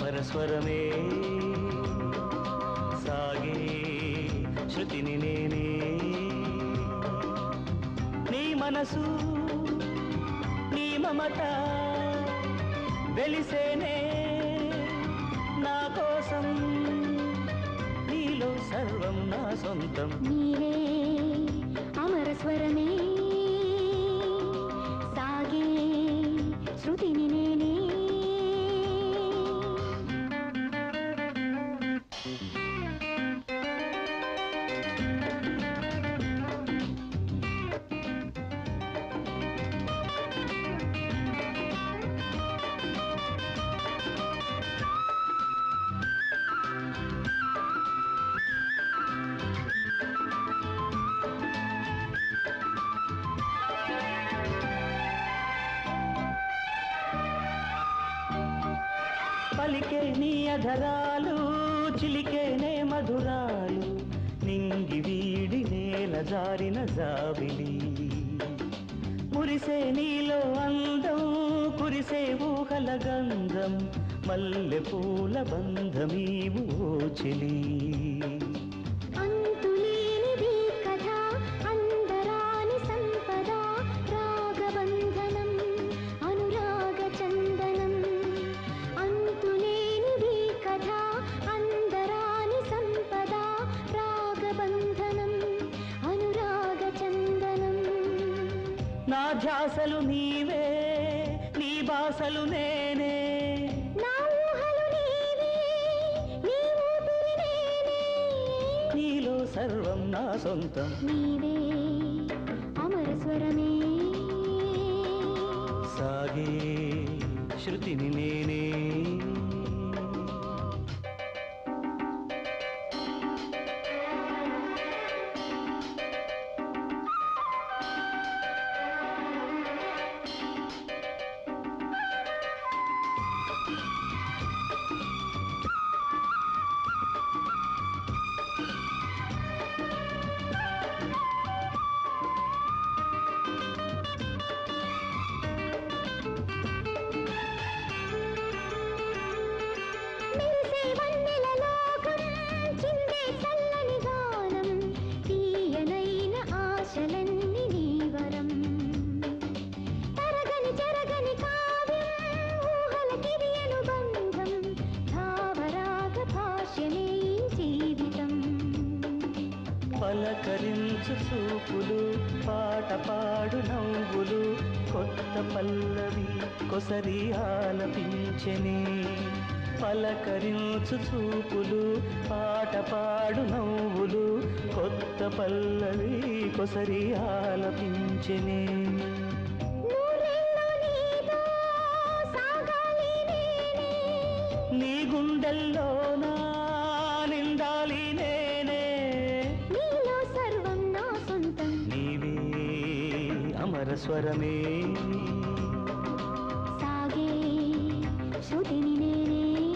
అమర స్వరమే సాగే శృతిని నేనే నీ మనసు నీ మమత వెలిసేనే నా కోసం నీలో సర్వం నా సొంతం నీవే అమర స్వరమే సాగే శృతిని నేనే పలికే నీ అధరాలు చిలికేనే మధురాలు నింగి వీడి నేల జారిన జాబిలి మురిసే నీలో అందం కురిసే ఊహల గంధం మల్లె పూల బంధమీవు ఓ చెలి అంతులేనిది కథ అందరాని సంపద రాగబంధనం అనురాగ చందనం అంతులేనిది కథ అందరాని సంపద రాగబంధనం అనురాగ చందనం నా ధ్యాసలు నీవే నీ బాసలు నేనే నా ఊహలు నీవే నీ ఊపిరి నేనే నీలో సర్వం నా సొంతం నీవే అమర స్వరమే సాగే శృతిని నేనే మెరిసే వన్నెల లోకం చిందే చల్లని గానం తీయనైన ఆశలన్నీ నీ వరం తరగని జరగని కావ్యం ఊహల కిరియను బంధం భావరాగ భాష్యమే ఈ జీవితం పలకరించు చూపులు పాట పాడు నవ్వులు కొత్త పల్లవి కొసరి ఆలపించనే పలకరించు చూపులు పాట పాడు నవ్వులు కొత్త పల్లవి కొసరి ఆలపించనే నూరేళ్ళు నీతో సాగాలి నేనే నీ గుండెల్లో నా నిండాలి నేనే నీలో సర్వం నా సొంతం నీవే అమర స్వరమే సాగే శృతిని నేనే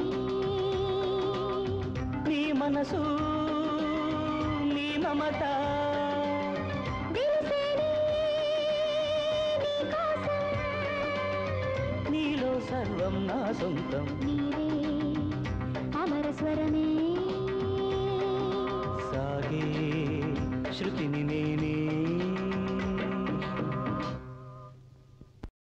నీ మనసు నీ మమత తెలిసేనే నీ కోసం నీలో సర్వం నా సొంతం నీ